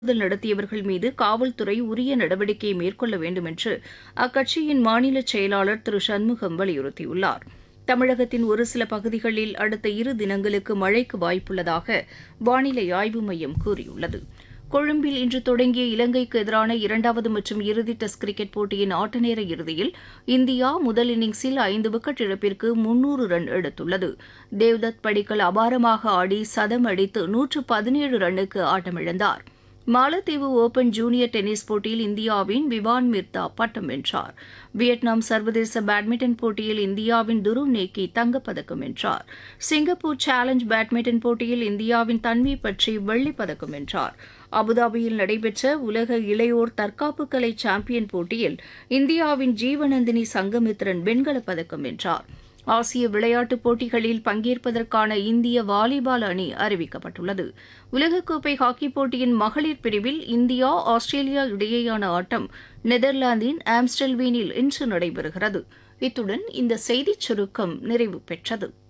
தாக்குதல் நடத்தியவர்கள் மீது காவல்துறை உரிய நடவடிக்கை மேற்கொள்ள வேண்டும் என்று அக்கட்சியின் மாநில செயலாளர் திரு சண்முகம் வலியுறுத்தியுள்ளார் தமிழகத்தின் ஒரு சில பகுதிகளில் அடுத்த இரு தினங்களுக்கு மழைக்கு வாய்ப்புள்ளதாக வானிலை ஆய்வு மையம் கூறியுள்ளது கொழும்பில் இன்று தொடங்கிய இலங்கைக்கு எதிரான இரண்டாவது மற்றும் இறுதி டெஸ்ட் கிரிக்கெட் போட்டியின் ஆட்டநேர இறுதியில் இந்தியா முதல் இன்னிங்ஸில் ஐந்து விக்கெட் இழப்பிற்கு முன்னூறு ரன் எடுத்துள்ளது தேவ்தத் படிக்கல் அபாரமாக ஆடி சதம் அடித்து நூற்று பதினேழு ரன்னுக்கு ஆட்டமிழந்தார் மாலத்தீவு ஓபன் ஜூனியர் டென்னிஸ் போட்டியில் இந்தியாவின் விவான் மிர்தா பட்டம் வென்றார் வியட்நாம் சர்வதேச பேட்மிண்டன் போட்டியில் இந்தியாவின் துருவ் நேக்கி தங்கப்பதக்கம் வென்றார் சிங்கப்பூர் சேலஞ்ச் பேட்மிண்டன் போட்டியில் இந்தியாவின் தன்வி பற்றி வெள்ளிப் பதக்கம் வென்றார் அபுதாபியில் நடைபெற்ற உலக இளையோர் தற்காப்பு கலை சாம்பியன் போட்டியில் இந்தியாவின் ஜீவநந்தினி சங்கமித்ரன் வெண்கலப் பதக்கம் வென்றார் ஆசிய விளையாட்டுப் போட்டிகளில் பங்கேற்பதற்கான இந்திய வாலிபால் அணி அறிவிக்கப்பட்டுள்ளது உலகக்கோப்பை ஹாக்கிப் போட்டியின் மகளிர் பிரிவில் இந்தியா ஆஸ்திரேலியா இடையேயான ஆட்டம் நெதர்லாந்தின் ஆம்ஸ்டல்வீனில் இன்று நடைபெறுகிறது இத்துடன் இந்த செய்திச் சுருக்கம் நிறைவு பெற்றது